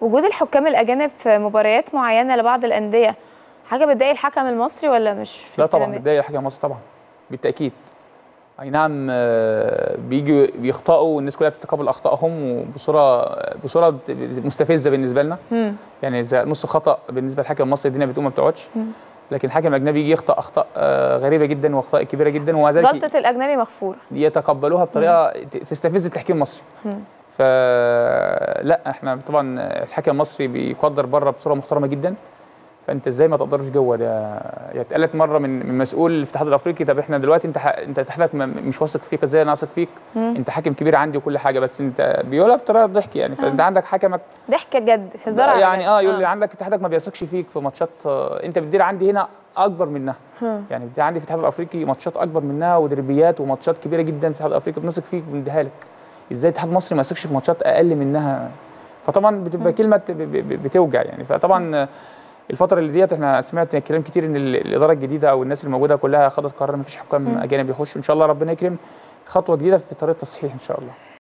وجود الحكام الاجانب في مباريات معينه لبعض الانديه حاجه بتضايق الحكم المصري ولا مش في لا طبعا الكلمات؟ بتضايق حاجه مصر طبعا بالتاكيد اي نعم آه، بيجوا بيخطئوا والناس كلها بتتقبل اخطائهم وبصوره بصوره بت- مستفزه بالنسبه لنا مم. يعني اذا نص خطا بالنسبه للحكم المصري الدنيا بتقوم ما بتقعدش لكن الحكم الاجنبي يجي يخطا اخطاء آه، غريبه جدا واخطاء كبيره جدا ومع ذلك غلطه الاجنبي مغفوره يتقبلوها بطريقه ت- تستفز التحكيم المصري فلا احنا طبعا الحكم المصري بيقدر بره بصوره محترمه جدا فانت ازاي ما تقدرش جوه ده يعني اتقالت مره من من مسؤول في الاتحاد الافريقي طب احنا دلوقتي انت ح... انت اتحادك م- مش واثق فيك ازاي انا واثق فيك انت حاكم كبير عندي وكل حاجه بس انت بيقولها بطريقه ضحك يعني فانت عندك حكمك ضحك جد هزار على يعني جد. اه يقول لي عندك اتحادك ما بيثقش فيك في ماتشات آه، انت بتدير عندي هنا اكبر منها يعني بتدير عندي في الاتحاد الافريقي ماتشات اكبر منها ودربيات وماتشات كبيره جدا في الاتحاد الافريقي بنثق فيك بنديها لك ازاي الاتحاد المصري ما يثقش في ماتشات اقل منها فطبعا بتبقى كلمه ب- ب- بتوجع يعني فطبعا آه، الفتره اللي ديت احنا سمعت كلام كتير ان ال- الاداره الجديده او الناس اللي موجوده كلها خدت قرار ما فيش حكام اجانب يخشوا ان شاء الله ربنا يكرم خطوه جديده في طريق التصحيح ان شاء الله